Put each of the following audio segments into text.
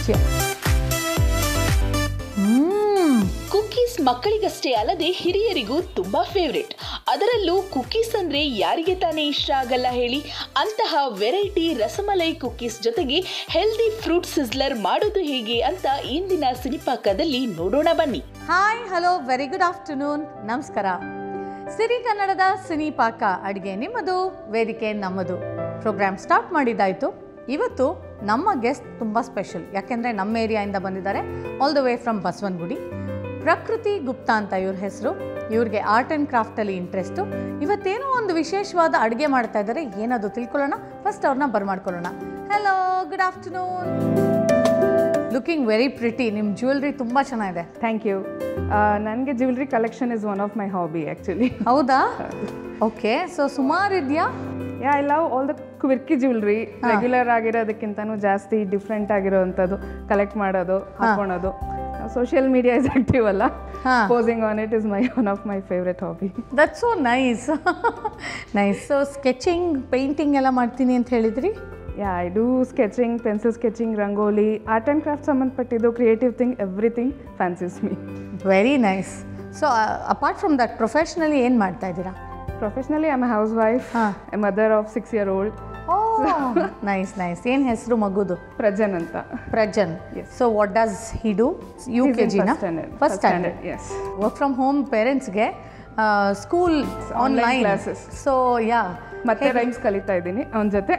ಹ್ಮ್ cookies ಮಕ್ಕಳಿಗಷ್ಟೇ ಅಲ್ಲದೆ ಹಿರಿಯರಿಗೂ ತುಂಬಾ favourite ಅದರಲ್ಲೂ ಕುಕೀಸ್ ಅಂದ್ರೆ ಯಾರಿಗೆ ತಾನೇ ಇಷ್ಟ ಆಗಲ್ಲ ಹೇಳಿ ಅಂತಹ ವೆರೈಟಿ ರಸಮಲೈ ಕುಕೀಸ್ ಜೊತೆಗೆ ಹೆಲ್ದಿ ಫ್ರೂಟ್ ಸಿಸ್ಲರ್ ಮಾಡೋದು ಹೇಗೆ ಅಂತ ಇಂದಿನ ಸಿನಿಪಾಕದಲ್ಲಿ ನೋಡೋಣ ಬನ್ನಿ hi hello very good afternoon ನಮಸ್ಕಾರ ಸಿರಿ ಕನ್ನಡದ ಸಿನಿ ಪಾಕ ಅಡುಗೆ ನಿಮ್ಮದು ವೇದಿಕೆ ನಮ್ಮದು ಪ್ರೋಗ್ರಾಮ್ ಸ್ಟಾರ್ಟ್ ಮಾಡಿದ್ದಾಯಿತು ಇವತ್ತು ನಮ್ಮ ಗೆಸ್ಟ್ ತುಂಬ ಸ್ಪೆಷಲ್ ಯಾಕೆಂದರೆ ನಮ್ಮ ಏರಿಯಾಯಿಂದ ಬಂದಿದ್ದಾರೆ all the way from Basavanagudi Prakruthi Gupta ಅಂತ ಇವ್ರ ಹೆಸರು ಇವ್ರಿಗೆ ಆರ್ಟ್ ಆ್ಯಂಡ್ ಕ್ರಾಫ್ಟಲ್ಲಿ ಇಂಟ್ರೆಸ್ಟು ಇವತ್ತೇನೋ ಒಂದು ವಿಶೇಷವಾದ ಅಡುಗೆ ಮಾಡ್ತಾ ಇದ್ದಾರೆ ಏನದು ತಿಳ್ಕೊಳ್ಳೋಣ ಫಸ್ಟ್ ಅವ್ರನ್ನ ಬರ್ಮಾಡ್ಕೊಳ್ಳೋಣ hello good afternoon looking very pretty ನಿಮ್ಮ ಜ್ಯುವೆಲ್ರಿ ತುಂಬ ಚೆನ್ನಾಗಿದೆ ಥ್ಯಾಂಕ್ ಯು ನನಗೆ jewellery collection is one of my hobby actually ಹೌದಾ ಓಕೆ ಸೊ ಸುಮಾರು ಇದೆಯಾ yeah I love all the quirky jewellery regular ಆಗಿರೋದಕ್ಕಿಂತನೂ ಜಾಸ್ತಿ ಡಿಫ್ರೆಂಟ್ ಆಗಿರೋವಂಥದ್ದು ಕಲೆಕ್ಟ್ ಮಾಡೋದು ಹಾಕೊಳೋದು ಸೋಷಿಯಲ್ ಮೀಡಿಯಾ ಇಸ್ ಆಕ್ಟಿವ್ ಅಲ್ಲ ಹಾ. Posing on it is my one of my favourite hobby that so nice nice so sketching painting ಎಲ್ಲ ಮಾಡ್ತೀನಿ ಅಂತ ಹೇಳಿದ್ರಿ yeah I do sketching pencil sketching rangoli art and craft ಸಂಬಂಧಪಟ್ಟಿದ್ದು creative thing everything ಫ್ಯಾನ್ಸಿಸ್ me very nice so apart from that professionally ಏನು ಮಾಡ್ತಾ ಇದ್ದೀರಾ professionally I am A house wife ಹಾ. A mother of six year old O nice nice ಏನು ಹೆಸರು ಮಗುದು ಪ್ರಜನ್ ಅಂತ ಪ್ರಜನ್ so what does he do you He's K in Jina first standard. First First standard standard, yes. Work from home ಪೇರೆಂಟ್ಸ್ಗೆ school online classes. So yeah ಮತ್ತೆ rhymes ಕಲಿತಾ ಇದ್ದೀನಿ ಅವನ ಜೊತೆ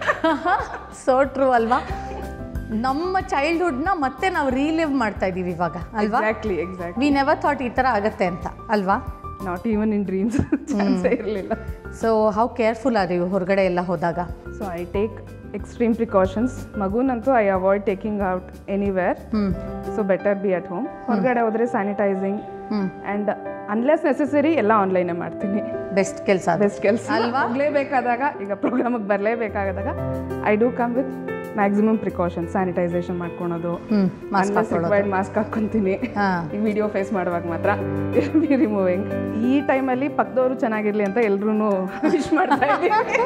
so true ಅಲ್ವಾ ನಮ್ಮ ಚೈಲ್ಡ್ಹುಡ್ನ ಮತ್ತೆ ನಾವು ರೀಲಿವ್ ಮಾಡ್ತಾ ಇದೀವಿ ಇವಾಗ ಅಲ್ವಾ exactly exactly we never thought ಈ ಥರ ಆಗತ್ತೆ ಅಂತ ಅಲ್ವಾ ನಾಟ್ ಈವನ್ ಇನ್ ಡ್ರೀಮ್ಸ್ ಚಾನ್ಸೇ ಇರಲಿಲ್ಲ ಸೊ ಹೌ ಕೇರ್ಫುಲ್ ಆರ್ ನೀವು ಹೊರಗಡೆ ಎಲ್ಲ ಹೋದಾಗ so I take extreme precautions ಮಗುನಂತೂ I avoid taking out anywhere hmm so better be at home ಹೊರಗಡೆ ಹೋದರೆ sanitising hmm and unless necessary ಎಲ್ಲ ಆನ್ಲೈನೇ ಮಾಡ್ತೀನಿ ಬೆಸ್ಟ್ ಕೆಲಸ ಬೆಸ್ಟ್ ಕೆಲಸ ಅಲ್ವಾ? ಹೋಗಲೇಬೇಕಾದಾಗ ಈಗ ಪ್ರೋಗ್ರಾಮಿಗೆ ಬರಲೇಬೇಕಾದಾಗ I do come with maximum precaution sanitisation ಮಾಡ್ಕೊಳೋದು ಹ್ಮ್ ಮಾಸ್ಕ್ ರಿಕ್ವೈರ್ಡ್ ಮಾಸ್ಕ್ ಹಾಕ್ಕೊಂತೀನಿ ಹಾ ಈ ವಿಡಿಯೋ ಫೇಸ್ ಮಾಡುವಾಗ ಮಾತ್ರ ಬಿ ರಿಮೂವಿಂಗ್ ಈ ಟೈಮಲ್ಲಿ ಪಕ್ಕದವರು ಚೆನ್ನಾಗಿರ್ಲಿ ಅಂತ ಎಲ್ರೂ ವಿಶ್ ಮಾಡ್ತಾ ಇದ್ದೀನಿ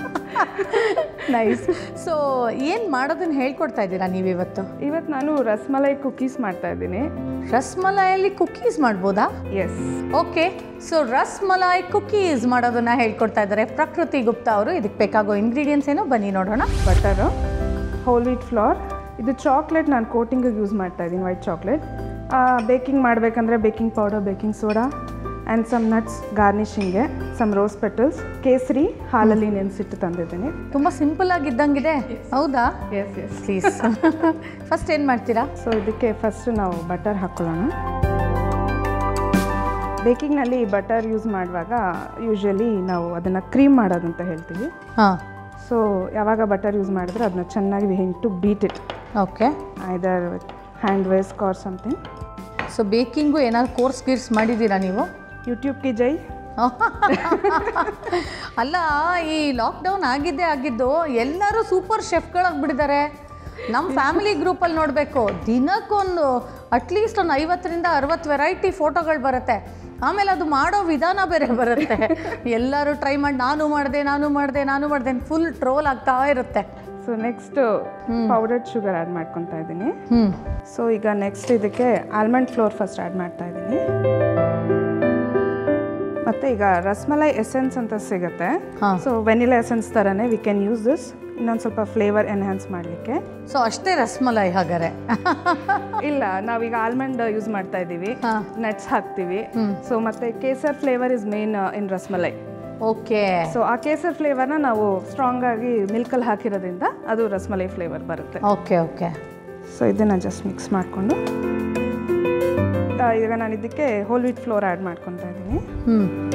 ನೈಸ್ ಸೊ ಏನು ಮಾಡೋದನ್ನ ಹೇಳ್ಕೊಡ್ತಾ ಇದ್ದೀರಾ ನೀವು ಇವತ್ತು ಇವತ್ತು ನಾನು ರಸ್ಮಲೈ ಕುಕೀಸ್ ಮಾಡ್ತಾ ಇದ್ದೀನಿ ರಸ್ಮಲಾಯಲ್ಲಿ ಕುಕೀಸ್ ಮಾಡ್ಬೋದಾ yes okay so rasmalai cookies ಮಾಡೋದನ್ನ ಹೇಳ್ಕೊಡ್ತಾ ಇದ್ದಾರೆ ಪ್ರಕೃತಿ ಗುಪ್ತಾ ಅವರು ಇದಕ್ಕೆ ಬೇಕಾಗೋ ಇಂಗ್ರೀಡಿಯೆಂಟ್ಸ್ ಏನೋ ಬನ್ನಿ ನೋಡೋಣ ಬಟರು ಹೋಲ್ ವೀಟ್ ಫ್ಲೋರ್ ಇದು ಚಾಕ್ಲೇಟ್ ನಾನು ಕೋಟಿಂಗಿಗೆ ಯೂಸ್ ಮಾಡ್ತಾ ಇದ್ದೀನಿ ವೈಟ್ ಚಾಕ್ಲೇಟ್ ಬೇಕಿಂಗ್ ಮಾಡಬೇಕಂದ್ರೆ baking powder baking soda and some nuts ಗಾರ್ನಿಷಿಂಗ್ಗೆ ಸಮ್ ರೋಸ್ ಪೆಟಲ್ಸ್ ಕೇಸರಿ ಹಾಲಲ್ಲಿ ನೆನೆಸಿಟ್ಟು ತಂದಿದ್ದೀನಿ ತುಂಬ ಸಿಂಪಲ್ ಆಗಿದ್ದಂಗಿದೆ ಹೌದಾ ಎಸ್ ಎಸ್ ಪ್ಲೀಸ್ ಫಸ್ಟ್ ಏನು ಮಾಡ್ತೀರಾ ಸೊ ಇದಕ್ಕೆ ಫಸ್ಟ್ ನಾವು ಬಟರ್ ಹಾಕ್ಕೊಳ್ಳೋಣ ಬೇಕಿಂಗ್ನಲ್ಲಿ ಬಟರ್ ಯೂಸ್ ಮಾಡುವಾಗ ಯೂಶ್ವಲಿ ನಾವು ಅದನ್ನು ಕ್ರೀಮ್ ಮಾಡೋದಂತ ಹೇಳ್ತೀವಿ ಹಾಂ ಸೊ ಯಾವಾಗ ಬಟರ್ ಯೂಸ್ ಮಾಡಿದ್ರೆ ಅದನ್ನ ಚೆನ್ನಾಗಿ ವಿ ಹೆಂಗ್ to beat it okay either hand whisk or something so baking ಏನಾದ್ರು ಕೋರ್ಸ್ ಗೀರ್ಸ್ ಮಾಡಿದ್ದೀರಾ ನೀವು ಯೂಟ್ಯೂಬ್ಗೆ ಜೈ ಅಲ್ಲ ಈ ಲಾಕ್ಡೌನ್ ಆಗಿದ್ದೇ ಆಗಿದ್ದು ಎಲ್ಲರೂ ಸೂಪರ್ ಶೆಫ್ಗಳಾಗ್ಬಿಟ್ಟಿದ್ದಾರೆ ನಮ್ಮ ಫ್ಯಾಮಿಲಿ ಗ್ರೂಪಲ್ಲಿ ನೋಡಬೇಕು ದಿನಕ್ಕೊಂದು ಅಟ್ಲೀಸ್ಟ್ ಒಂದು ಐವತ್ತರಿಂದ ಅರವತ್ತು ವೆರೈಟಿ ಫೋಟೋಗಳು ಬರುತ್ತೆ ಆಮೇಲೆ ಅದು ಮಾಡೋ ವಿಧಾನ ಬೇರೆ ಬರುತ್ತೆ ಎಲ್ಲರೂ ಟ್ರೈ ಮಾಡಿ ನಾನು ಮಾಡಿದೆ ನಾನು ಮಾಡಿದೆ ನಾನು ಮಾಡಿದೆ ಫುಲ್ ಟ್ರೋಲ್ ಆಗ್ತಾ ಇರುತ್ತೆ so next powdered sugar add ಮಾಡ್ಕೊತಾ ಇದ್ದೀನಿ ಹ್ಞೂ ಸೊ ಈಗ ನೆಕ್ಸ್ಟ್ ಇದಕ್ಕೆ ಆಲ್ಮಂಡ್ ಫ್ಲೋರ್ ಫಸ್ಟ್ ಆ್ಯಡ್ ಮಾಡ್ತಾ ಇದ್ದೀನಿ ಮತ್ತು ಈಗ ರಸ್ಮಲೈ ಎಸೆನ್ಸ್ ಅಂತ ಸಿಗುತ್ತೆ ಹಾಂ ಸೊ ವೆನಿಲಾ ಎಸೆನ್ಸ್ ಥರನೇ ವಿ ಕ್ಯಾನ್ ಯೂಸ್ ದಿಸ್ ಇನ್ನೊಂದು ಸ್ವಲ್ಪ ಫ್ಲೇವರ್ ಎನ್ಹ್ಯಾನ್ಸ್ ಮಾಡಲಿಕ್ಕೆ ಸೊ ಅಷ್ಟೇ ರಸ್ಮಲೈ ಹಾಗಾರೆ ಇಲ್ಲ ನಾವೀಗ ಆಲ್ಮಂಡ್ ಯೂಸ್ ಮಾಡ್ತಾ ಇದ್ದೀವಿ ಹಾ. ನಟ್ಸ್ ಹಾಕ್ತೀವಿ ಸೊ ಮತ್ತೆ kesar flavour is main in rasmalai okay so ಆ ಕೇಸರ್ ಫ್ಲೇವರ್ನ ನಾವು ಸ್ಟ್ರಾಂಗ್ ಆಗಿ ಮಿಲ್ಕಲ್ಲಿ ಹಾಕಿರೋದ್ರಿಂದ ಅದು ರಸ್ಮಲೈ ಫ್ಲೇವರ್ ಬರುತ್ತೆ ಓಕೆ ಓಕೆ ಸೊ ಇದನ್ನು ಜಸ್ಟ್ ಮಿಕ್ಸ್ ಮಾಡಿಕೊಂಡು ಈಗ ನಾನು ಇದಕ್ಕೆ ಹೋಲ್ ವೀಟ್ ಫ್ಲೋರ್ ಆ್ಯಡ್ ಮಾಡ್ಕೊತಾ ಇದ್ದೀನಿ ಹ್ಞೂ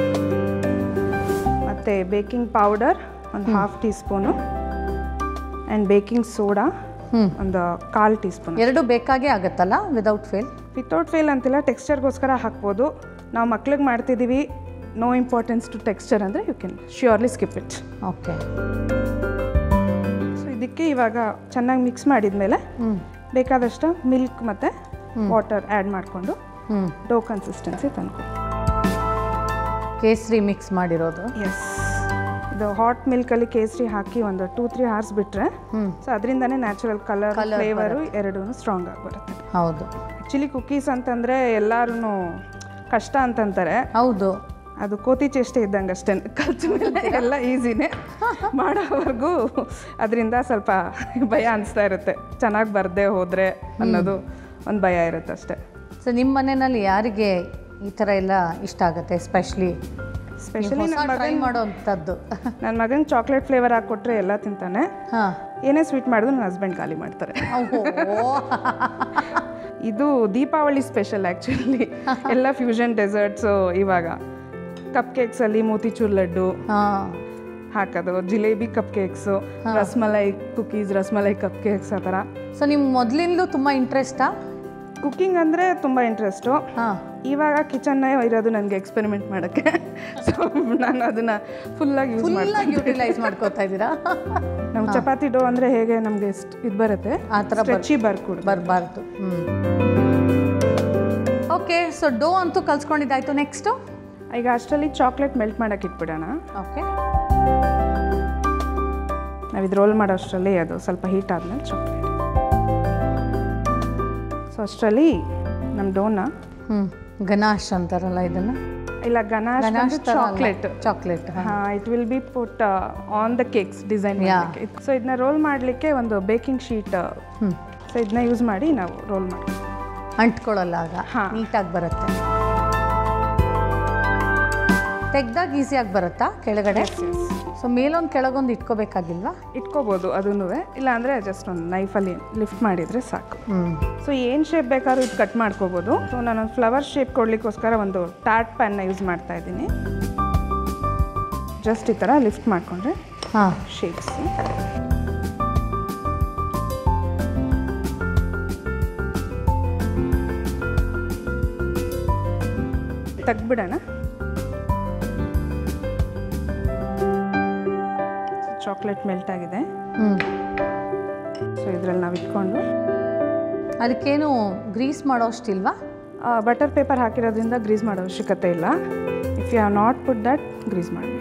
ಮತ್ತು ಬೇಕಿಂಗ್ ಪೌಡರ್ ಒಂದು half teaspoon and baking soda ಹ್ಞೂ ಒಂದು ಕಾಲು ಟೀ ಸ್ಪೂನ್ ಎರಡು ಬೇಕಾಗೇ ಆಗುತ್ತಲ್ಲ ವಿದೌಟ್ ಫೇಲ್ ವಿತೌಟ್ ಫೇಲ್ ಅಂತಿಲ್ಲ ಟೆಕ್ಸ್ಚರ್ಗೋಸ್ಕರ ಹಾಕ್ಬೋದು ನಾವು ಮಕ್ಳಿಗೆ ಮಾಡ್ತಿದ್ದೀವಿ ನೋ ಇಂಪಾರ್ಟೆನ್ಸ್ ಟು ಟೆಕ್ಸ್ಚರ್ ಅಂದರೆ you can surely skip it okay so ಇದಕ್ಕೆ ಇವಾಗ ಚೆನ್ನಾಗಿ ಮಿಕ್ಸ್ ಮಾಡಿದ್ಮೇಲೆ ಹ್ಞೂ ಬೇಕಾದಷ್ಟು ಮಿಲ್ಕ್ ಮತ್ತು ವಾಟರ್ ಆ್ಯಡ್ ಮಾಡಿಕೊಂಡು ಹ್ಞೂ ಡೋ ಕನ್ಸಿಸ್ಟೆನ್ಸಿ ತಂದ್ಕೊ ಕೇಸರಿ ಮಿಕ್ಸ್ ಮಾಡಿರೋದು ಎಸ್ ಇದು ಹಾಟ್ ಮಿಲ್ಕಲ್ಲಿ ಕೇಸರಿ ಹಾಕಿ ಒಂದು ಟೂ ತ್ರೀ ಅವರ್ಸ್ ಬಿಟ್ಟರೆ ಹ್ಮ್. ಸೊ ಅದರಿಂದನೇ ನ್ಯಾಚುರಲ್ ಕಲರ್ Colour ಫ್ಲೇವರು ಎರಡೂ ಸ್ಟ್ರಾಂಗ್ ಆಗಿ ಬರುತ್ತೆ ಹೌದು ಆ್ಯಕ್ಚುಲಿ ಕುಕೀಸ್ ಅಂತಂದರೆ ಎಲ್ಲರೂ ಕಷ್ಟ ಅಂತಂತಾರೆ ಹೌದು ಅದು ಕೋತಿ ಚೇಷ್ಟೆ ಇದ್ದಂಗೆ ಅಷ್ಟೇ ಕಲ್ತ ಮೇಲೆ ಎಲ್ಲ ಈಸಿನೇ ಮಾಡೋವರೆಗೂ ಅದರಿಂದ ಸ್ವಲ್ಪ ಭಯ ಅನಿಸ್ತಾ ಇರುತ್ತೆ ಚೆನ್ನಾಗಿ ಬರದೆ ಹೋದರೆ ಅನ್ನೋದು ಒಂದು ಭಯ ಇರುತ್ತೆ ಅಷ್ಟೇ ಸೊ ನಿಮ್ಮ ಮನೆಯಲ್ಲಿ ಯಾರಿಗೆ ಈ ಥರ ಎಲ್ಲ ಇಷ್ಟ ಆಗುತ್ತೆ ಎಸ್ಪೆಷಲಿ ಸ್ಪೆಷಲಿ ನನ್ನ ಟ್ರೈ ಮಗನ ಮಾಡೋ ಅಂಥದ್ದು ನನ್ನ ಮಗನ ಚಾಕ್ಲೇಟ್ ಫ್ಲೇವರ್ ಹಾಕ್ಕೊಟ್ರೆ ಎಲ್ಲ ತಿಂತಾನೆ ಹಾಂ ಏನೇ ಸ್ವೀಟ್ ಮಾಡಿದ್ರು ನನ್ನ ಹಸ್ಬೆಂಡ್ ಖಾಲಿ ಮಾಡ್ತಾರೆ ಓಹೋ ಇದು ದೀಪಾವಳಿ ಸ್ಪೆಷಲ್ ಆ್ಯಕ್ಚುಲಿ ಎಲ್ಲ ಫ್ಯೂಷನ್ ಡೆಸರ್ಟ್ಸು ಇವಾಗ ಕಪ್ ಕೇಕ್ಸಲ್ಲಿ ಮೋತಿಚೂರ್ ಲಡ್ಡು ಹಾಂ ಹಾಕೋದು jalebi cupcakes rasmalai cookies rasmalai cupcakes ಆ ಥರ ಸೊ ನಿಮ್ಮ ಮೊದಲಿಂದಲೂ ತುಂಬ ಇಂಟ್ರೆಸ್ಟಾ ಕುಕ್ಕಿಂಗ್ ಅಂದರೆ ತುಂಬ ಇಂಟ್ರೆಸ್ಟು ಹಾಂ ಇವಾಗ ಕಿಚನ್ನೇ ಇರೋದು ನನಗೆ ಎಕ್ಸ್ಪೆರಿಮೆಂಟ್ ಮಾಡೋಕ್ಕೆ ಸೊ ನಾನು ಅದನ್ನು ಫುಲ್ಲಾಗಿ ಯೂಸ್ ಮಾಡಿ ಫುಲ್ಲಾಗಿ ಯೂಟಿಲೈಸ್ ಮಾಡ್ಕೋತಾ ಇದ್ದೀರಾ ನಮ್ಮ ಚಪಾತಿ ಡೋ ಅಂದರೆ ಹೇಗೆ ನಮಗೆ ಇದು ಬರುತ್ತೆ ಆ ಥರ ಬರ್ ಸ್ಟ್ರೆಚಿ ಬರ್ಕೊಡು ಬರಬಾರ್ದು ಹ್ಞೂ ಓಕೆ ಸೊ ಡೋ ಅಂತೂ ಕಲ್ಸ್ಕೊಂಡಿದ್ದಾಯ್ತು ನೆಕ್ಸ್ಟು ಈಗ ಅಷ್ಟರಲ್ಲಿ ಚಾಕ್ಲೇಟ್ ಮೆಲ್ಟ್ ಮಾಡೋಕೆ ಇಟ್ಬಿಡೋಣ ಓಕೆ ನಾವು ಇದು ರೋಲ್ ಮಾಡೋ ಅಷ್ಟರಲ್ಲಿ ಅದು ಸ್ವಲ್ಪ ಹೀಟ್ ಆದಮೇಲೆ ಚಾಕ್ಲೇಟ್ ಸೊ ಅಷ್ಟರಲ್ಲಿ ನಮ್ಮ ಡೋನ ಹ್ಞೂ ಗನಾಶ್ ಅಂತಾರಲ್ಲ ಇದನ್ನು ಇಲ್ಲ ಗನಾಶ್ ಗನಾಶ್ ಚಾಕ್ಲೇಟ್ ಚಾಕ್ಲೇಟ್ ಹಾಂ it will be put on the cakes design Yeah. So ಇದನ್ನ ರೋಲ್ ಮಾಡಲಿಕ್ಕೆ ಒಂದು ಬೇಕಿಂಗ್ ಶೀಟ್ ಹ್ಞೂ ಸೊ ಇದನ್ನ ಯೂಸ್ ಮಾಡಿ ನಾವು ರೋಲ್ ಮಾಡಿ ಅಂಟ್ಕೊಳ್ಳಲ್ಲ ಆಗ ಹಾ. ನೀಟಾಗಿ ಬರುತ್ತೆ ತೆಗ್ದಾಗ ಈಸಿಯಾಗಿ ಬರುತ್ತಾ ಕೆಳಗಡೆ ಸೊ ಮೇಲೊಂದು ಕೆಳಗೊಂದು ಇಟ್ಕೋಬೇಕಾಗಿಲ್ವಾ ಇಟ್ಕೋಬೋದು ಅದನ್ನೂ ಇಲ್ಲ ಅಂದರೆ ಜಸ್ಟ್ ಒಂದು ನೈಫಲ್ಲಿ ಲಿಫ್ಟ್ ಮಾಡಿದರೆ ಸಾಕು ಹ್ಞೂ ಸೊ ಏನು ಶೇಪ್ ಬೇಕಾದ್ರೂ ಇದು ಕಟ್ ಮಾಡ್ಕೋಬೋದು ಸೊ ನಾನೊಂದು ಫ್ಲವರ್ ಶೇಪ್ ಕೊಡಲಿಕ್ಕೋಸ್ಕರ ಒಂದು ಟಾರ್ಟ್ ಪ್ಯಾನ್ನ ಯೂಸ್ ಮಾಡ್ತಾ ಇದ್ದೀನಿ ಜಸ್ಟ್ ಈ ಥರ ಲಿಫ್ಟ್ ಮಾಡಿಕೊಂಡ್ರೆ ಹಾಂ ಶೇಪ್ಸ್ ತೆಗ್ದ್ಬಿಡೋಣ ಚಾಕ್ಲೇಟ್ ಮೆಲ್ಟ್ ಆಗಿದೆ ಹ್ಞೂ ಸೊ ಇದರಲ್ಲಿ ನಾವು ಇಟ್ಕೊಂಡು ಅದಕ್ಕೇನು ಗ್ರೀಸ್ ಮಾಡೋ ಅಷ್ಟಿಲ್ವಾ ಬಟರ್ ಪೇಪರ್ ಹಾಕಿರೋದ್ರಿಂದ ಗ್ರೀಸ್ ಮಾಡೋ ಅವಶ್ಯಕತೆ ಇಲ್ಲ if you have not put that grease ಮಾಡಬೇಕು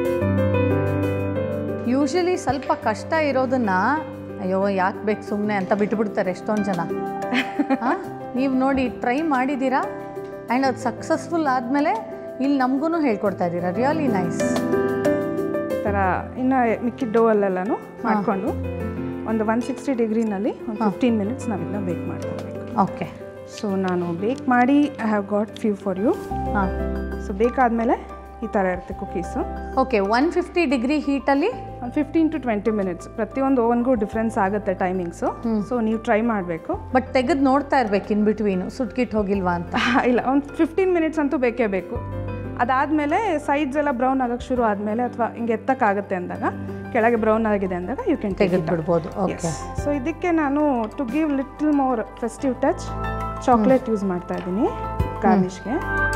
ಯೂಶಲಿ ಸ್ವಲ್ಪ ಕಷ್ಟ ಇರೋದನ್ನ ಅಯ್ಯೋ ಯಾಕೆ ಬೇಕು ಸುಮ್ಮನೆ ಅಂತ ಬಿಟ್ಬಿಡ್ತಾರೆ ಎಷ್ಟೊಂದು ಜನ ನೀವು ನೋಡಿ ಟ್ರೈ ಮಾಡಿದ್ದೀರಾ ಆ್ಯಂಡ್ ಅದು ಸಕ್ಸಸ್ಫುಲ್ ಆದಮೇಲೆ ಇಲ್ಲಿ ನಮಗೂ ಹೇಳ್ಕೊಡ್ತಾ ಇದ್ದೀರಾ ರಿಯಲಿ ನೈಸ್ ಈ ಥರ ಇನ್ನು ಮಿಕ್ಕಿದ ಡೋ ಅಲ್ಲೆಲ್ಲನೂ ಮಾಡಿಕೊಂಡು ಒಂದು ಒನ್ ಸಿಕ್ಸ್ಟಿ ಡಿಗ್ರಿನಲ್ಲಿ ಒಂದು ಫಿಫ್ಟೀನ್ ಮಿನಿಟ್ಸ್ ನಾವು ಇದನ್ನ ಬೇಕ್ ಮಾಡ್ಕೊಬೇಕು ಓಕೆ ಸೊ ನಾನು ಬೇಕ್ ಮಾಡಿ I have got few for you ಹಾಂ ಸೊ ಬೇಕಾದಮೇಲೆ ಈ ಥರ ಇರುತ್ತೆ cookies okay one fifty degree ಹೀಟಲ್ಲಿ ಒಂದು ಫಿಫ್ಟೀನ್ ಟು ಟ್ವೆಂಟಿ ಮಿನಿಟ್ಸ್ ಪ್ರತಿಯೊಂದು ಓವನ್ಗೂ ಡಿಫ್ರೆನ್ಸ್ ಆಗುತ್ತೆ ಟೈಮಿಂಗ್ಸು ಸೊ ನೀವು ಟ್ರೈ ಮಾಡಬೇಕು ಬಟ್ ತೆಗೆದು ನೋಡ್ತಾ ಇರ್ಬೇಕು ಇನ್ ಬಿಟ್ವೀನು ಸುಟ್ಕಿಟ್ಟು ಹೋಗಿಲ್ವಾ ಅಂತ ಇಲ್ಲ ಒಂದು ಫಿಫ್ಟೀನ್ ಮಿನಿಟ್ಸ್ ಅಂತೂ ಬೇಕೇ ಬೇಕು ಅದಾದಮೇಲೆ ಸೈಡ್ಸ್ ಎಲ್ಲ ಬ್ರೌನ್ ಆಗೋಕ್ಕೆ ಶುರು ಆದಮೇಲೆ ಅಥವಾ ಹಿಂಗೆ ಎತ್ತಕ್ಕಾಗುತ್ತೆ ಅಂದಾಗ ಕೆಳಗೆ ಬ್ರೌನ್ ಆಗಿದೆ ಅಂದಾಗ ಯು ಕ್ಯಾನ್ ತೆಗೆದು ಬಿಡ್ಬೋದು ಓಕೆ ಸೊ ಇದಕ್ಕೆ ನಾನು to give little more festive touch chocolate use ಮಾಡ್ತಾ ಇದ್ದೀನಿ ಗಾರ್ನಿಷ್ಗೆ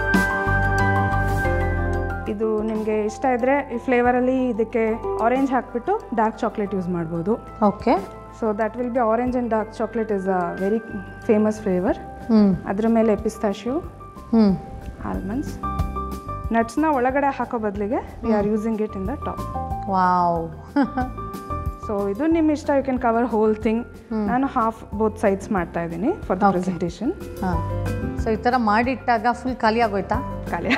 ಇದು ನಿಮಗೆ ಇಷ್ಟ ಇದ್ದರೆ ಈ ಫ್ಲೇವರಲ್ಲಿ ಇದಕ್ಕೆ ಆರೆಂಜ್ ಹಾಕ್ಬಿಟ್ಟು ಡಾರ್ಕ್ ಚಾಕ್ಲೇಟ್ ಯೂಸ್ ಮಾಡ್ಬೋದು okay so that will be orange and dark chocolate is a very famous flavour ಹ್ಞೂ ಅದ್ರ ಮೇಲೆ ಪಿಸ್ತಾಶಿಯೋ ಹ್ಞೂ ಆಲ್ಮಂಡ್ಸ್ ನಟ್ಸ್ನ ಒಳಗಡೆ ಹಾಕೋ ಬದಲಿಗೆ we are using it in the top wow so ಇದು ನಿಮ್ಮ ಇಷ್ಟ you can cover whole thing ನಾನು ಹಾಫ್ ಬೋತ್ ಸೈಡ್ಸ್ ಮಾಡ್ತಾ ಇದ್ದೀನಿ ಫಾರ್ ದ ಪ್ರೆಸೆಂಟೇಷನ್ ಹಾಂ ಸೊ ಈ ಥರ ಮಾಡಿಟ್ಟಾಗ ಫುಲ್ ಖಾಲಿ ಆಗೋಯ್ತಾ ಖಾಲಿ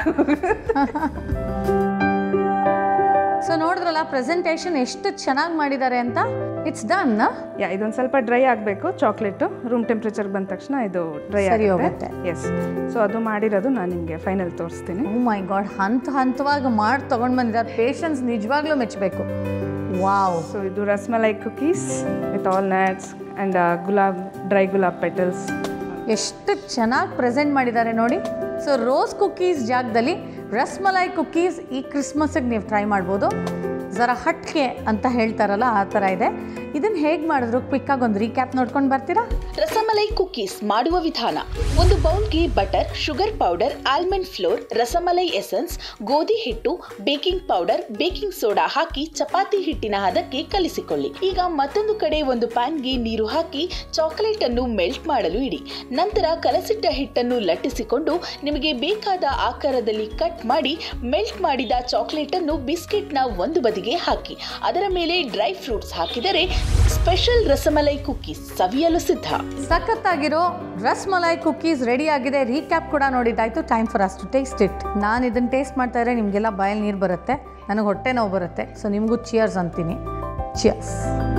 ಸೊ ನೋಡಿದ್ರಲ್ಲ ಪ್ರೆಸೆಂಟೇಷನ್ ಎಷ್ಟು ಚೆನ್ನಾಗಿ ಮಾಡಿದ್ದಾರೆ ಅಂತ ಇಟ್ಸ್ ಡನ್ ಯಾ ಇದೊಂದು ಸ್ವಲ್ಪ ಡ್ರೈ ಆಗಬೇಕು ಚಾಕ್ಲೇಟು ರೂಮ್ ಟೆಂಪ್ರೇಚರ್ ಬಂದ ತಕ್ಷಣ ಇದು ಡ್ರೈ ಸರಿ ಆಗುತ್ತೆ ಹೋಗುತ್ತೆ. ಎಸ್ ಸೊ ಅದು ಮಾಡಿರೋದು ನಾನು ನಿಮಗೆ ಫೈನಲ್ ತೋರಿಸ್ತೀನಿ ಓ ಮೈ ಗಾಡ್ ಹಂತ ಹಂತವಾಗಿ ಮಾಡಿ ತೊಗೊಂಡು ಬಂದಿದ್ದಾರೆ ಪೇಷನ್ಸ್ ನಿಜವಾಗ್ಲೂ ಮೆಚ್ಚಬೇಕು ವಾವ್ ಸೊ ಇದು rasmalai cookies with all nuts and gulab dry gulab petals ಎಷ್ಟು ಚೆನ್ನಾಗಿ ಪ್ರೆಸೆಂಟ್ ಮಾಡಿದ್ದಾರೆ ನೋಡಿ ಸೊ ರೋಸ್ ಕುಕ್ಕೀಸ್ ಜಾಗದಲ್ಲಿ ರಸ್ಮಲೈ ಕುಕ್ಕೀಸ್ ಈ ಕ್ರಿಸ್ಮಸ್ಸಿಗೆ ನೀವು ಟ್ರೈ ಮಾಡ್ಬೋದು ಜರ ಹಟ್ಕೆ ಅಂತ ಹೇಳ್ತಾರಲ್ಲ ಆ ಥರ ಇದೆ ಇದನ್ನು ಹೇಗೆ ಮಾಡಿದ್ರು ಕ್ವಿಕ್ಕಾಗಿ ಒಂದು ರೀಕ್ಯಾಪ್ ನೋಡ್ಕೊಂಡು ಬರ್ತೀರಾ ರಸಮಲೈ ಕುಕೀಸ್ ಮಾಡುವ ವಿಧಾನ ಒಂದು ಬೌಲ್ಗೆ butter sugar powder almond flour rasmalai essence ಗೋಧಿ ಹಿಟ್ಟು ಬೇಕಿಂಗ್ ಪೌಡರ್ ಬೇಕಿಂಗ್ ಸೋಡಾ ಹಾಕಿ ಚಪಾತಿ ಹಿಟ್ಟಿನ ಹದಕ್ಕೆ ಕಲಿಸಿಕೊಳ್ಳಿ ಈಗ ಮತ್ತೊಂದು ಕಡೆ ಒಂದು ಪ್ಯಾನ್ಗೆ ನೀರು ಹಾಕಿ ಚಾಕೊಲೇಟ್ ಅನ್ನು ಮೆಲ್ಟ್ ಮಾಡಲು ಇಡಿ ನಂತರ ಕಲಸಿಟ್ಟ ಹಿಟ್ಟನ್ನು ಲಟ್ಟಿಸಿಕೊಂಡು ನಿಮಗೆ ಬೇಕಾದ ಆಕಾರದಲ್ಲಿ ಕಟ್ ಮಾಡಿ ಮೆಲ್ಟ್ ಮಾಡಿದ ಚಾಕೊಲೇಟ್ ಅನ್ನು ಬಿಸ್ಕೆಟ್ನ ಒಂದು ಬದಿಗೆ ಹಾಕಿ ಅದರ ಮೇಲೆ ಡ್ರೈ ಫ್ರೂಟ್ಸ್ ಹಾಕಿದರೆ ಸ್ಪೆಷಲ್ ರಸಮಲೈ ಕುಕೀಸ್ ಸವಿಯಲು ಸಿದ್ಧ ಸಖತ್ತಾಗಿರೋ ರಸ್ಮಲೈ ಕುಕ್ಕೀಸ್ ರೆಡಿ ಆಗಿದೆ ರೀಕ್ಯಾಪ್ ಕೂಡ ನೋಡಿದ್ದಾಯ್ತು time for us to taste it ನಾನು ಇದನ್ನು ಟೇಸ್ಟ್ ಮಾಡ್ತಾ ಇದ್ರೆ ನಿಮಗೆಲ್ಲ ಬಾಯಲ್ಲಿ ನೀರು ಬರುತ್ತೆ ನನಗೆ ಹೊಟ್ಟೆ ನೋವು ಬರುತ್ತೆ ಸೊ ನಿಮಗೂ ಚಿಯರ್ಸ್ ಅಂತೀನಿ ಚಿಯರ್ಸ್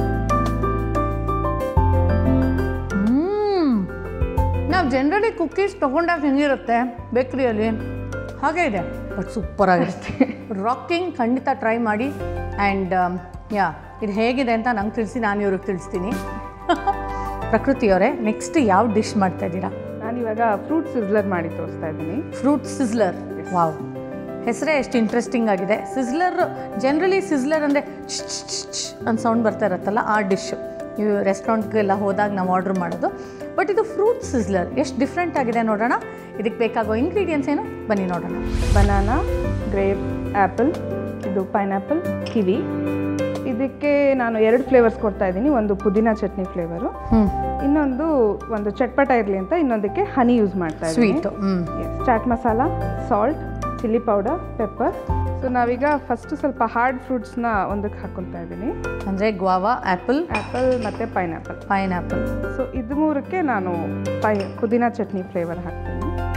ನಾವು ಜನರಲಿ ಕುಕ್ಕೀಸ್ ತೊಗೊಂಡಾಗ ಹೆಂಗಿರುತ್ತೆ ಬೇಕ್ರಿಯಲ್ಲಿ ಹಾಗೆ ಇದೆ ಬಟ್ ಸೂಪರ್ ಆಗಿರುತ್ತೆ ರಾಕಿಂಗ್ ಖಂಡಿತ ಟ್ರೈ ಮಾಡಿ ಆ್ಯಂಡ್ ಯಾ ಇದು ಹೇಗಿದೆ ಅಂತ ನಂಗೆ ತಿಳಿಸಿ ನಾನು ಇವ್ರಿಗೆ ತಿಳಿಸ್ತೀನಿ ಪ್ರಕೃತಿಯವರೇ ನೆಕ್ಸ್ಟ್ ಯಾವ ಡಿಶ್ ಮಾಡ್ತಾ ಇದ್ದೀರಾ ನಾನಿವಾಗ ಫ್ರೂಟ್ ಸಿಸ್ಲರ್ ಮಾಡಿ ತೋರಿಸ್ತಾ ಇದ್ದೀನಿ ಫ್ರೂಟ್ ಸಿಸ್ಲರ್ ವಾವ್ ಹೆಸರೇ ಎಷ್ಟು ಇಂಟ್ರೆಸ್ಟಿಂಗ್ ಆಗಿದೆ ಸಿಸ್ಲರ್ ಜನರಲಿ ಸಿಸ್ಲರ್ ಅಂದರೆ ಅಂತ ಸೌಂಡ್ ಬರ್ತಾ ಇರುತ್ತಲ್ಲ ಆ ಡಿಶ್ಶು ನೀವು ರೆಸ್ಟೋರೆಂಟ್ಗೆಲ್ಲ ಹೋದಾಗ ನಾವು ಆರ್ಡ್ರ್ ಮಾಡೋದು ಬಟ್ ಇದು ಫ್ರೂಟ್ ಸಿಸ್ಲರ್ ಎಷ್ಟು ಡಿಫ್ರೆಂಟ್ ಆಗಿದೆ ನೋಡೋಣ ಇದಕ್ಕೆ ಬೇಕಾಗೋ ಇಂಗ್ರೀಡಿಯೆಂಟ್ಸ್ ಏನು ಬನ್ನಿ ನೋಡೋಣ ಬನಾನಾ ಗ್ರೇಪ್ ಆ್ಯಪಲ್ ಇದು ಪೈನಾಪಲ್ ಕಿವಿ ಇದಕ್ಕೆ ನಾನು ಎರಡು ಫ್ಲೇವರ್ಸ್ ಕೊಡ್ತಾ ಇದ್ದೀನಿ ಒಂದು ಪುದೀನ ಚಟ್ನಿ ಫ್ಲೇವರು ಹ್ಞೂ ಇನ್ನೊಂದು ಒಂದು ಚಟ್ಪಟ ಇರಲಿ ಅಂತ ಇನ್ನೊಂದಕ್ಕೆ ಹನಿ ಯೂಸ್ ಮಾಡ್ತಾ ಇದ್ದೀನಿ ಸ್ವೀಟು ಹ್ಞೂ chaat masala salt chilli powder pepper so ನಾವೀಗ ಫಸ್ಟ್ ಸ್ವಲ್ಪ ಹಾರ್ಡ್ ಫ್ರೂಟ್ಸ್ನ ಒಂದಕ್ಕೆ ಹಾಕೊತಾ ಇದ್ದೀನಿ ಅಂದರೆ ಗ್ವಾವಾ ಆ್ಯಪಲ್ ಆ್ಯಪಲ್ ಮತ್ತು ಪೈನಾಪಲ್ ಪೈನ್ ಆ್ಯಪಲ್ ಸೊ ಇದು ಮೂರಕ್ಕೆ ನಾನು ಪೈ ಪುದೀನ ಚಟ್ನಿ ಫ್ಲೇವರ್ ಹಾಕ್ತೀನಿ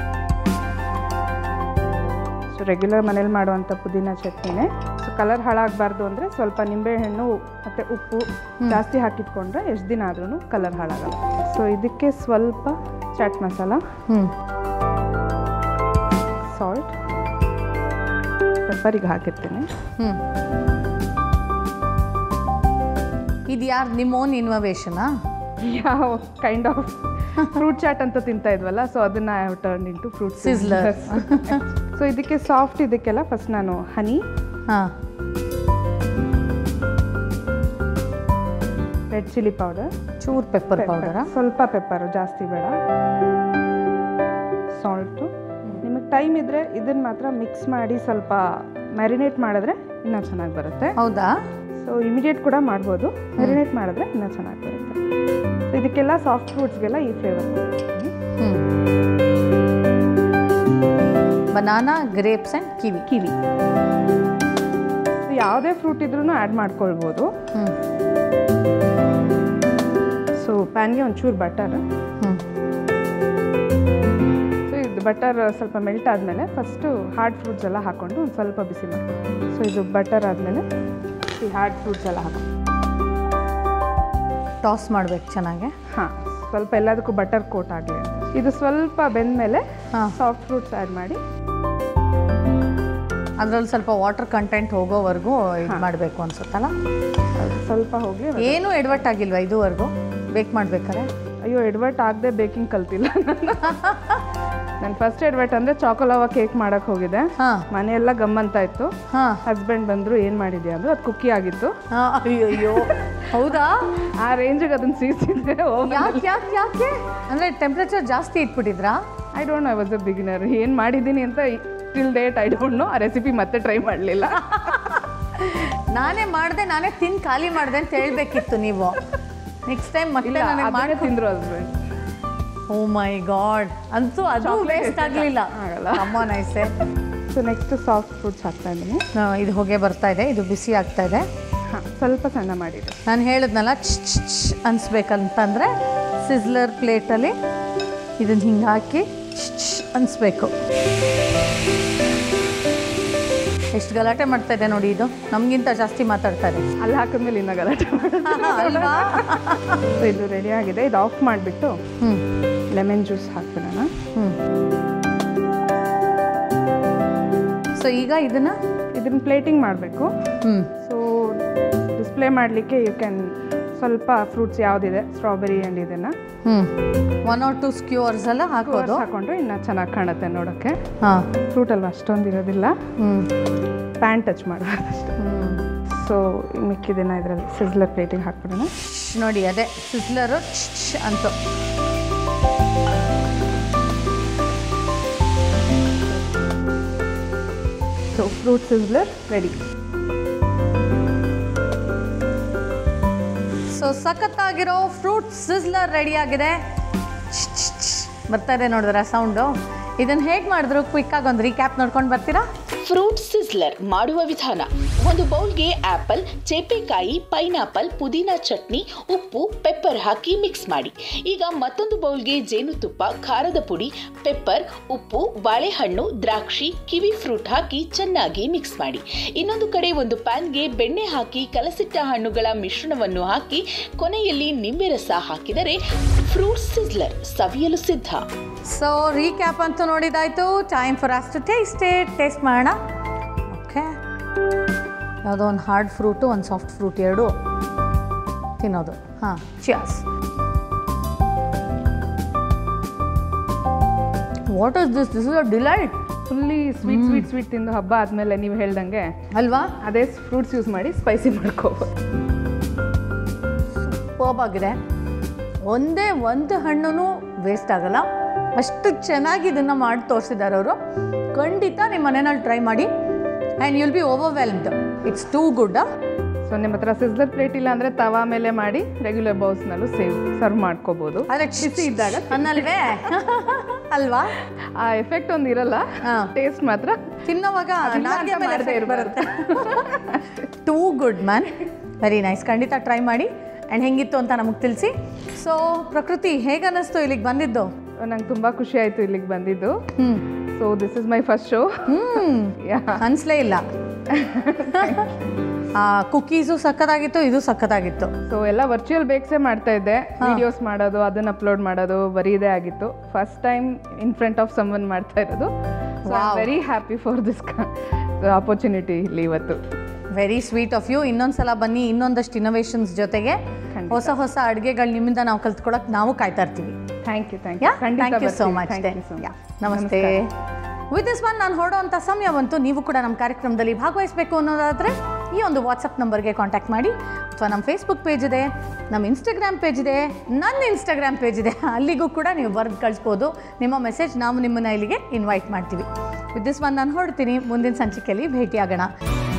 ಸೊ ರೆಗ್ಯುಲರ್ ಮನೇಲಿ ಮಾಡುವಂಥ ಪುದೀನ ಚಟ್ನಿನೇ ಸೊ ಕಲರ್ ಹಾಳಾಗಬಾರ್ದು ಅಂದರೆ ಸ್ವಲ್ಪ ನಿಂಬೆಹಣ್ಣು ಮತ್ತು ಉಪ್ಪು ಜಾಸ್ತಿ ಹಾಕಿಟ್ಕೊಂಡ್ರೆ ಎಷ್ಟು ದಿನ ಆದ್ರೂ ಕಲರ್ ಹಾಳಾಗಲ್ಲ ಸೊ ಇದಕ್ಕೆ ಸ್ವಲ್ಪ ಚಾಟ್ ಮಸಾಲ ಹ್ಞೂ ಸಾಲ್ಟ್ ಪೆಪ್ಪರಿಗೆ ಹಾಕಿರ್ತೀನಿ ಹ್ಞೂ ಇದು ಯಾರು ನಿಮ್ಮ ಓನ್ ಇನ್ವವೇಷನಾ ಯಾವ ಕೈಂಡ್ ಆಫ್ ಫ್ರೂಟ್ ಚಾಟ್ ಅಂತ ತಿಂತಾ ಇದ್ವಲ್ಲ ಸೊ ಅದನ್ನ I have turn into fruit Sizzler. So ಇದಕ್ಕೆ ಸಾಫ್ಟ್ ಇದಕ್ಕೆಲ್ಲ ಫಸ್ಟ್ ನಾನು ಹನಿ ಹಾಂ ರೆಡ್ ಚಿಲ್ಲಿ ಪೌಡರ್ ಚೂರ್ ಪೆಪ್ಪರ್ ಪೌಡರಾ ಸ್ವಲ್ಪ ಪೆಪ್ಪರು ಜಾಸ್ತಿ ಬೇಡ ಸಾಲ್ಟು ನಿಮಗೆ ಟೈಮ್ ಇದ್ದರೆ ಇದನ್ನ ಮಾತ್ರ ಮಿಕ್ಸ್ ಮಾಡಿ ಸ್ವಲ್ಪ ಮ್ಯಾರಿನೇಟ್ ಮಾಡಿದ್ರೆ ಇನ್ನೂ ಚೆನ್ನಾಗಿ ಬರುತ್ತೆ ಹೌದಾ ಸೊ ಇಮಿಡಿಯೇಟ್ ಕೂಡ ಮಾಡ್ಬೋದು ಮ್ಯಾರಿನೇಟ್ ಮಾಡಿದ್ರೆ ಇನ್ನೂ ಚೆನ್ನಾಗಿ ಬರುತ್ತೆ ಸೊ ಇದಕ್ಕೆಲ್ಲ ಸಾಫ್ಟ್ ಫ್ರೂಟ್ಸ್ಗೆಲ್ಲ ಈ ಫ್ಲೇವರ್ ಹ್ಞೂ banana grapes and kiwi kiwi so ಯಾವುದೇ ಫ್ರೂಟ್ ಇದ್ರೂ ಆ್ಯಡ್ ಮಾಡ್ಕೊಳ್ಬೋದು ಹ್ಞೂ ಸೊ ಪ್ಯಾನ್ಗೆ ಒಂಚೂರು ಬಟರ್ ಹ್ಞೂ ಸೊ ಇದು ಬಟರ್ ಸ್ವಲ್ಪ ಮೆಲ್ಟ್ ಆದಮೇಲೆ ಫಸ್ಟು ಹಾರ್ಡ್ ಫ್ರೂಟ್ಸ್ ಎಲ್ಲ ಹಾಕ್ಕೊಂಡು ಒಂದು ಸ್ವಲ್ಪ ಬಿಸಿ ಮಾಡ್ಕೊಂಡು ಸೊ ಇದು ಬಟರ್ ಆದಮೇಲೆ ಈ ಹಾರ್ಡ್ ಫ್ರೂಟ್ಸ್ ಎಲ್ಲ ಹಾಕಿ ಟಾಸ್ ಮಾಡ್ಬೇಕು ಚೆನ್ನಾಗೆ ಹಾಂ ಸ್ವಲ್ಪ ಎಲ್ಲದಕ್ಕೂ ಬಟರ್ ಕೋಟ್ ಆಗಲಿ ಅಂತ ಇದು ಸ್ವಲ್ಪ ಬೆಂದಮೇಲೆ ಹಾಂ ಸಾಫ್ಟ್ ಫ್ರೂಟ್ಸ್ ಆ್ಯಡ್ ಮಾಡಿ ಅದ್ರಲ್ಲಿ ಸ್ವಲ್ಪ ವಾಟರ್ ಕಂಟೆಂಟ್ ಹೋಗೋವರೆಗೂ ಇದು ಮಾಡಬೇಕು ಅನ್ಸುತ್ತಲ್ಲ ಅದು ಸ್ವಲ್ಪ ಹೋಗಲಿ ಏನೂ ಎಡವಟ್ ಆಗಿಲ್ವಾ ಇದುವರೆಗೂ ಬೇಕ್ ಮಾಡ್ಬೇಕಾರೆ ಅಯ್ಯೋ ಎಡ್ವರ್ಟ್ ಆಗದೆ ಬೇಕಿಂಗ್ ಕಲ್ತಿಲ್ಲ ನಾನು ಫಸ್ಟ್ ಎಡ್ವರ್ಟ್ ಅಂದರೆ ಚಾಕೊಲವ ಕೇಕ್ ಮಾಡೋಕ್ಕೆ ಹೋಗಿದ್ದೆ ಹಾಂ ಮನೆಯೆಲ್ಲ ಗಮ್ಮಂತ ಇತ್ತು ಹಾಂ ಹಸ್ಬೆಂಡ್ ಬಂದರು ಏನು ಮಾಡಿದ್ಯಾ ಅಂದರು ಅದು ಕುಕ್ಕಿ ಆಗಿತ್ತು ಹಾಂ ಅಯ್ಯೋ ಅಯ್ಯೋ ಹೌದಾ ಆ ರೇಂಜಿಗೆ ಅದನ್ನು ಸೀಸಿದ್ದೆ ಯಾಕೆ ಯಾಕೆ ಯಾಕೆ ಅಂದರೆ ಟೆಂಪ್ರೇಚರ್ ಜಾಸ್ತಿ ಇಟ್ಬಿಟ್ಟಿದ್ರಾ I don't I was a beginner ಏನು ಮಾಡಿದ್ದೀನಿ ಅಂತ till date I don't know ಆ ರೆಸಿಪಿ ಮತ್ತೆ ಟ್ರೈ ಮಾಡಲಿಲ್ಲ ನಾನೇ ಮಾಡಿದೆ ನಾನೇ ತಿಂದು ಖಾಲಿ ಮಾಡಿದೆ ಅಂತ ಹೇಳ್ಬೇಕಿತ್ತು ನೀವು ನೆಕ್ಸ್ಟ್ ಟೈಮ್ ಮತ್ತೆ ಇಲ್ಲ ನನಗೆ ಅದನ್ನೇ ಮಾಡಿ ತಿಂದ್ರು ಹಸ್ಬೆಂಡ್ ಓ ಮೈ ಗಾಡ್ ಅಂತೂ ಅದು Chocolate ವೇಸ್ಟ್ ಆಗಲಿಲ್ಲ ಆಗಲ್ಲ. ಅಮ್ಮ ನೈಸೆ ಸೊ ನೆಕ್ಸ್ಟ್ ಸಾಫ್ಟ್ ಫ್ರೂಟ್ಸ್ ಹಾಕ್ತಾ ಇದ್ದೀನಿ ಇದು ಹೊಗೆ ಬರ್ತಾ ಇದೆ ಇದು ಬಿಸಿ ಆಗ್ತಾ ಇದೆ ಹಾಂ ಸ್ವಲ್ಪ ಸಣ್ಣ ಮಾಡಿದೆ ನಾನು ಹೇಳಿದ್ನಲ್ಲ ಚ್ ಚ್ ಚ್ ಅನ್ಸ್ಬೇಕಂತಂದರೆ ಸಿಸ್ಲರ್ ಪ್ಲೇಟಲ್ಲಿ ಇದನ್ನ ಹಿಂಗೆ ಹಾಕಿ ಚ್ ಚ್ ಅನ್ಸ್ಬೇಕು ಎಷ್ಟು ಗಲಾಟೆ ಮಾಡ್ತಾ ಇದೆ ನೋಡಿ ಇದು ನಮಗಿಂತ ಜಾಸ್ತಿ ಮಾತಾಡ್ತಾ ಇದೆ ಅಲ್ಲಿ ಹಾಕಿದ್ಮೇಲೆ ಇನ್ನೂ ಗಲಾಟೆ ಮಾಡೋದು ಅಲ್ವಾ ಸೊ ಇದು ರೆಡಿ ಆಗಿದೆ ಇದು ಆಫ್ ಮಾಡಿಬಿಟ್ಟು ಹ್ಞೂ ಲೆಮನ್ ಜ್ಯೂಸ್ ಹಾಕ್ಬಿಡೋಣ ಹ್ಞೂ ಸೊ ಈಗ ಇದನ್ನು ಇದನ್ನ ಪ್ಲೇಟಿಂಗ್ ಮಾಡಬೇಕು ಹ್ಞೂ ಸೊ ಡಿಸ್ಪ್ಲೇ ಮಾಡಲಿಕ್ಕೆ ಯು ಕ್ಯಾನ್ ಸ್ವಲ್ಪ ಫ್ರೂಟ್ಸ್ ಯಾವುದಿದೆ ಸ್ಟ್ರಾಬೆರಿ ಆ್ಯಂಡ್ ಇದನ್ನು ಹ್ಞೂ ಒನ್ ಆರ್ ಟು ಸ್ಕ್ಯೂರ್ಸ್ ಎಲ್ಲ ಹಾಕೋದು ಹಾಕೊಂಡ್ರೆ ಇನ್ನೂ ಚೆನ್ನಾಗಿ ಕಾಣುತ್ತೆ ನೋಡೋಕ್ಕೆ ಹಾಂ ಫ್ರೂಟ್ ಅಲ್ವಾ ಅಷ್ಟೊಂದು ಇರೋದಿಲ್ಲ ಹ್ಞೂ ಪ್ಯಾನ್ ಟಚ್ ಮಾಡಬಾರ್ದು ಅಷ್ಟೇ ಹ್ಞೂ ಸೊ ಮಿಕ್ಕಿದನ್ನ ಇದರಲ್ಲಿ ಸಿಸ್ಲರ್ ಪ್ಲೇಟಿಗೆ ಹಾಕ್ಬಿಡೋಣ ನೋಡಿ ಅದೇ ಸಿಸ್ಲರು ಅಂತ so fruit sizzler ready so ಸಖತ್ತಾಗಿರೋ ಫ್ರೂಟ್ ಸಿಸ್ಲರ್ ರೆಡಿ ಆಗಿದೆ ಬರ್ತಾ ಇದೆ ನೋಡಿದ್ರ ಸೌಂಡು ಇದನ್ನು ಹೇಗೆ ಮಾಡಿದ್ರು ಕ್ವಿಕ್ಕಾಗಿ ಒಂದು ರೀಕ್ಯಾಪ್ ನೋಡ್ಕೊಂಡು ಬರ್ತೀರಾ ಫ್ರೂಟ್ ಸಿಸ್ಲರ್ ಮಾಡುವ ವಿಧಾನ ಒಂದು ಬೌಲ್ಗೆ ಆಪಲ್ ಚೇಪೆಕಾಯಿ ಪೈನಾಪಲ್ ಪುದೀನಾ ಚಟ್ನಿ ಉಪ್ಪು ಪೆಪ್ಪರ್ ಹಾಕಿ ಮಿಕ್ಸ್ ಮಾಡಿ ಈಗ ಮತ್ತೊಂದು ಬೌಲ್ಗೆ ಜೇನುತುಪ್ಪ ಖಾರದ ಪುಡಿ ಪೆಪ್ಪರ್ ಉಪ್ಪು ಬಾಳೆಹಣ್ಣು ದ್ರಾಕ್ಷಿ ಕಿವಿ ಫ್ರೂಟ್ ಹಾಕಿ ಚೆನ್ನಾಗಿ ಮಿಕ್ಸ್ ಮಾಡಿ ಇನ್ನೊಂದು ಕಡೆ ಒಂದು ಪ್ಯಾನ್ಗೆ ಬೆಣ್ಣೆ ಹಾಕಿ ಕಲಸಿಟ್ಟ ಹಣ್ಣುಗಳ ಮಿಶ್ರಣವನ್ನು ಹಾಕಿ ಕೊನೆಯಲ್ಲಿ ನಿಂಬೆ ರಸ ಹಾಕಿದರೆ ಫ್ರೂಟ್ ಸಿಸ್ಲರ್ ಸವಿಯಲು ಸಿದ್ಧ ಸೊ ರೀಕ್ಯಾಪ್ ಅಂತೂ ನೋಡಿದಾಯ್ತು time for us to taste taste ಮಾಡೋಣ ಓಕೆ ಯಾವುದೋ ಒಂದು ಹಾರ್ಡ್ ಫ್ರೂಟು ಒಂದು ಸಾಫ್ಟ್ ಫ್ರೂಟ್ ಎರಡು ತಿನ್ನೋದು ಹಾಂ ಚಿಯಾಸ್ what is this this is a delightfully sweet sweet sweet ತಿಂದು ಹಬ್ಬ ಆದಮೇಲೆ ನೀವು ಹೇಳ್ದಂಗೆ ಅಲ್ವಾ ಅದೇ ಫ್ರೂಟ್ಸ್ ಯೂಸ್ ಮಾಡಿ ಸ್ಪೈಸಿ ಮಾಡ್ಕೋಬೋದು ಸೂಪರ್ಬ್ ಆಗಿದೆ ಒಂದೇ ಒಂದು ಹಣ್ಣು ವೇಸ್ಟ್ ಆಗಲ್ಲ ಅಷ್ಟು ಚೆನ್ನಾಗಿ ಇದನ್ನು ಮಾಡಿ ತೋರಿಸಿದ್ದಾರೆ ಅವರು ಖಂಡಿತ ನಿಮ್ಮ ಮನೆಯಲ್ಲಿ ಟ್ರೈ ಮಾಡಿ and you'll be overwhelmed it's too good so ನಿಮ್ಮ ಹತ್ರ ಸಿಸ್ಲರ್ ಪ್ಲೇಟ್ ಇಲ್ಲ ಅಂದರೆ ತವಾ ಮೇಲೆ ಮಾಡಿ ರೆಗ್ಯುಲರ್ ಬೌಲ್ಸ್ನಲ್ಲೂ ಸೇವ್ ಸರ್ವ್ ಮಾಡ್ಕೋಬೋದು ಆದರೆ ಬಿಸಿ ಇದ್ದಾಗ ಅನ್ನಲ್ವೇ ಅಲ್ವಾ ಆ ಎಫೆಕ್ಟ್ ಒಂದು ಇರಲ್ಲ ಹಾ. ಟೇಸ್ಟ್ ಮಾತ್ರ ತಿನ್ನೋವಾಗ ಅದಿಲ್ಲ ನಾಲ್ಗೆ ಅಂತ ಮೇಲೆ ಮಾಡದೇ effect ಇರ್ಬಾರ್ದು. ಬರುತ್ತೆ too good man very nice ಖಂಡಿತ ಟ್ರೈ ಮಾಡಿ ಆ್ಯಂಡ್ ಹೆಂಗಿತ್ತು ಅಂತ ನಮಗೆ ತಿಳಿಸಿ ಸೊ ಪ್ರಕೃತಿ ಹೇಗೆ ಅನ್ನಿಸ್ತು ಇಲ್ಲಿಗೆ ಬಂದಿದ್ದು ನಂಗೆ ತುಂಬ ಖುಷಿ ಆಯಿತು ಇಲ್ಲಿಗೆ ಬಂದಿದ್ದು ಹ್ಞೂ so this is my first show ಹ್ಞೂ ಯಾ ಅನ್ಸ್ಲೇ ಇಲ್ಲ ಆ ಕುಕ್ಕೀಸು ಸಖತ್ತಾಗಿತ್ತು ಇದು ಸಖತ್ತಾಗಿತ್ತು ಸೊ ಎಲ್ಲ ವರ್ಚುವಲ್ ಬೇಕ್ಸೇ ಮಾಡ್ತಾ ಇದ್ದೆ ವಿಡಿಯೋಸ್ ಮಾಡೋದು ಅದನ್ನ ಅಪ್ಲೋಡ್ ಮಾಡೋದು ಬರೀ ಇದೇ ಆಗಿತ್ತು first time in front of someone ಮಾಡ್ತಾ ಇರೋದು so I Wow. Very happy for this opportunity ಇಲ್ಲಿ ಇವತ್ತು ವೆರಿ ಸ್ವೀಟ್ ಆಫ್ ಯು ಇನ್ನೊಂದ್ಸಲ ಬನ್ನಿ ಇನ್ನೊಂದಷ್ಟು ಇನೋವೇಷನ್ಸ್ ಜೊತೆಗೆ ಖಂಡಿತ. ಹೊಸ ಹೊಸ ಅಡುಗೆಗಳು ನಿಮ್ಮಿಂದ ನಾವು ಕಲ್ತ್ಕೊಳಕ್ ನಾವು ಕಾಯ್ತಾ ಇರ್ತೀವಿ thank you thank yeah you ಖಂಡಿತ ಥ್ಯಾಂಕ್ ಯು ಸೋ ಬರ್ತೀನಿ. Much Thank you so much. ನಮಸ್ತೆ ವಿತ್ ದಿಸ್ ಒನ್ ನಾನು ಹೊರಡುವಂಥ ಸಮಯ ಬಂತು ನೀವು ಕೂಡ ನಮ್ಮ ಕಾರ್ಯಕ್ರಮದಲ್ಲಿ ಭಾಗವಹಿಸಬೇಕು ಅನ್ನೋದಾದರೆ ಈ ಒಂದು ವಾಟ್ಸಪ್ ನಂಬರ್ಗೆ ಕಾಂಟ್ಯಾಕ್ಟ್ ಮಾಡಿ ಅಥವಾ ನಮ್ಮ ಫೇಸ್ಬುಕ್ ಪೇಜ್ ಇದೆ ನಮ್ಮ ಇನ್ಸ್ಟಾಗ್ರಾಮ್ ಪೇಜ್ ಇದೆ ನನ್ನ ಇನ್ಸ್ಟಾಗ್ರಾಮ್ ಪೇಜ್ ಇದೆ ಅಲ್ಲಿಗೂ ಕೂಡ ನೀವು ಬರೆದು ಕಳಿಸ್ಬೋದು ನಿಮ್ಮ ಮೆಸೇಜ್ ನಾವು ನಿಮ್ಮನ್ನ ಇಲ್ಲಿಗೆ ಇನ್ವೈಟ್ ಮಾಡ್ತೀವಿ ವಿತ್ ದಿಸ್ ಒನ್ ನಾನು ಹೊರಡ್ತೀನಿ ಮುಂದಿನ ಸಂಚಿಕೆಯಲ್ಲಿ ಭೇಟಿಯಾಗೋಣ